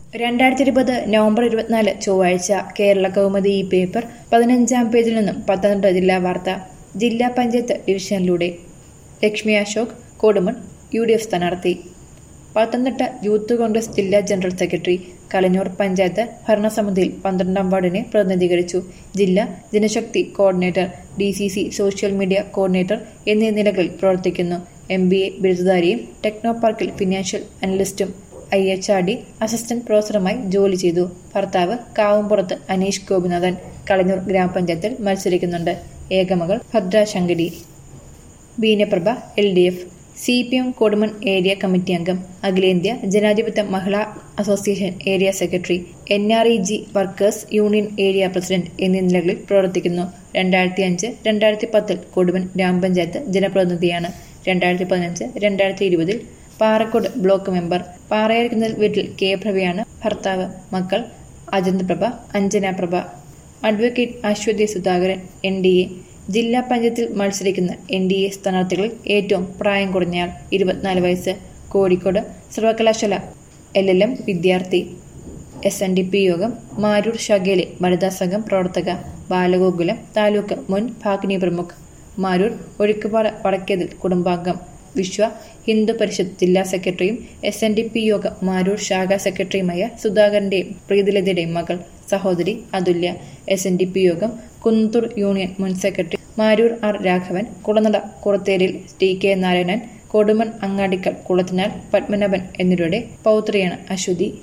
രണ്ടായിരത്തി ഇരുപത് നവംബർ ഇരുപത്തിനാല് ചൊവ്വാഴ്ച കേരള കൗമുദി ഈ പേപ്പർ പതിനഞ്ചാം പേജിൽ നിന്നും പത്തനംതിട്ട ജില്ലാ വാർത്ത ജില്ലാ പഞ്ചായത്ത് ഡിവിഷനിലൂടെ Lakshmi Ashok Kodumon U D F സ്ഥാനാർത്ഥി പത്തനംതിട്ട യൂത്ത് കോൺഗ്രസ് ജില്ലാ ജനറൽ സെക്രട്ടറി കലഞ്ഞൂർ പഞ്ചായത്ത് ഭരണസമിതിയിൽ പന്ത്രണ്ടാം വാർഡിനെ പ്രതിനിധീകരിച്ചു ജില്ലാ ജനശക്തി coordinator D C C social media coordinator എന്നീ നിലകളിൽ പ്രവർത്തിക്കുന്നു എം ബി എ ബിരുദധാരിയും ടെക്നോ പാർക്കിൽ ഫിനാൻഷ്യൽ അനലിസ്റ്റും I H R D assistant പ്രൊഫസറുമായി ജോലി ചെയ്തു ഭർത്താവ് കാവുംപുറത്ത് അനീഷ് ഗോപിനാഥൻ കളഞ്ഞൂർ ഗ്രാമപഞ്ചായത്തിൽ മത്സരിക്കുന്നുണ്ട് ഏകമകൾ Bhadra Shankari Beenaprabha L D F C P M Kodumon area committee അംഗം അഖിലേന്ത്യാ ജനാധിപത്യ മഹിളാ association area secretary N R E G workers union area president എന്നീ നിലകളിൽ പ്രവർത്തിക്കുന്നു രണ്ടായിരത്തി അഞ്ച് രണ്ടായിരത്തി പത്തിൽ കൊടുമൺ ഗ്രാമപഞ്ചായത്ത് ജനപ്രതിനിധിയാണ് രണ്ടായിരത്തി പതിനഞ്ച് രണ്ടായിരത്തി ഇരുപതിൽ പാറക്കോട് ബ്ലോക്ക് മെമ്പർ പാറയായിരിക്കുന്ന വീട്ടിൽ കെ പ്രഭയാണ് ഭർത്താവ് മക്കൾ Ajanthaprabha Anjana Prabha advocate Aswathy Sudhakaran N D A ജില്ലാ പഞ്ചായത്തിൽ മത്സരിക്കുന്ന എൻ ഡി എ സ്ഥാനാർത്ഥികളിൽ ഏറ്റവും പ്രായം കുറഞ്ഞയാൾ ഇരുപത്തിനാല് വയസ്സ് കോഴിക്കോട് സർവകലാശാല എൽ എൽ എം വിദ്യാർത്ഥി എസ് എൻ ഡി പി യോഗം മാരൂർ ശാഖയിലെ വനിതാ സംഘം പ്രവർത്തക ബാലഗോകുലം താലൂക്ക് മുൻ ഭാഗ്നി പ്രമുഖ് മാരൂർ ഒഴുക്കുപാറ വടക്കേതിൽ കുടുംബാംഗം വിശ്വ ഹിന്ദു പരിഷത്ത് ജില്ലാ സെക്രട്ടറിയും എസ് എൻ ഡി പി യോഗം മാരൂർ ശാഖാ സെക്രട്ടറിയുമായ സുധാകരന്റെയും പ്രീതിലതയുടെയും മകൾ സഹോദരി Athulya S N D P യോഗം കുന്നത്തൂർ യൂണിയൻ മുൻ secretary Maroor R Raghavan Kulanada Kurutheril T K Narayanan Kodumon Angadickal Kulathinal Padmanabhan എന്നിവരുടെ പൗത്രിയാണ് അശ്വതി